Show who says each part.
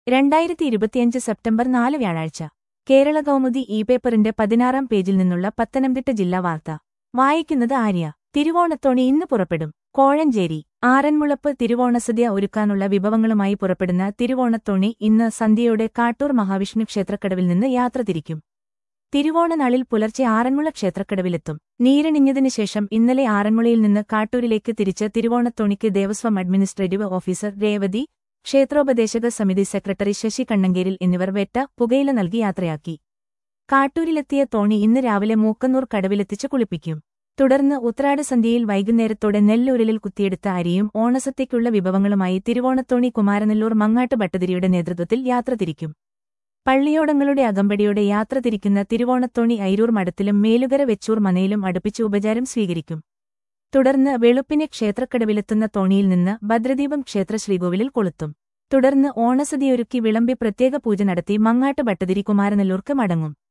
Speaker 1: രണ്ടായിരത്തി ഇരുപത്തിയഞ്ച് സെപ്റ്റംബർ നാല് വ്യാഴാഴ്ച കേരള കൗമുദി ഇ പേപ്പറിന്റെ പതിനാറാം പേജിൽ നിന്നുള്ള പത്തനംതിട്ട ജില്ലാ വാർത്ത വായിക്കുന്നത് ആര്യ തിരുവോണത്തോണി ഇന്ന് പുറപ്പെടും കോഴഞ്ചേരി ആറന്മുളപ്പ് തിരുവോണസദ്യ ഒരുക്കാനുള്ള വിഭവങ്ങളുമായി പുറപ്പെടുന്ന തിരുവോണത്തോണി ഇന്ന് സന്ധ്യയോടെ കാട്ടൂർ മഹാവിഷ്ണു ക്ഷേത്രക്കടവിൽ നിന്ന് യാത്ര തിരിക്കും തിരുവോണനാളിൽ പുലർച്ചെ ആറന്മുള ക്ഷേത്രക്കടവിലെത്തും നീരണിഞ്ഞതിനു ശേഷം ഇന്നലെ ആറന്മുളയിൽ നിന്ന് കാട്ടൂരിലേക്ക് തിരിച്ച് തിരുവോണത്തോണിക്ക് ദേവസ്വം അഡ്മിനിസ്ട്രേറ്റീവ് ഓഫീസർ രേവതി ക്ഷേത്രോപദേശക സമിതി സെക്രട്ടറി ശശി കണ്ണങ്കേരിൽ എന്നിവർ വെട്ട പുകയില നൽകി യാത്രയാക്കി കാട്ടൂരിലെത്തിയ തോണി ഇന്ന് രാവിലെ മൂക്കന്നൂർ കടവിലെത്തിച്ച് കുളിപ്പിക്കും തുടർന്ന് ഉത്രാട സന്ധ്യയിൽ വൈകുന്നേരത്തോടെ നെല്ലൂരിലിൽ കുത്തിയെടുത്ത അരിയും ഓണസത്തേക്കുള്ള വിഭവങ്ങളുമായി തിരുവോണത്തോണി കുമാരനെല്ലൂർ മങ്ങാട്ട് ഭട്ടതിരിയുടെ നേതൃത്വത്തിൽ യാത്ര തിരിക്കും പള്ളിയോടങ്ങളുടെ അകമ്പടിയോടെ യാത്ര തിരിക്കുന്ന തിരുവോണത്തോണി ഐരൂർ മഠത്തിലും മേലുകര വെച്ചൂർ മനയിലും അടുപ്പിച്ച് ഉപചാരം സ്വീകരിക്കും തുടർന്ന് വെളുപ്പിനെ ക്ഷേത്രക്കടവിലെത്തുന്ന തോണിയിൽ നിന്ന് ഭദ്രദീപം ക്ഷേത്ര ശ്രീകോവിലിൽ കൊളുത്തും തുടർന്ന് ഓണസതിയൊരുക്കി വിളമ്പി പ്രത്യേക പൂജ നടത്തി മങ്ങാട്ട് ഭട്ടതിരി കുമാരനെല്ലൂർക്ക് മടങ്ങും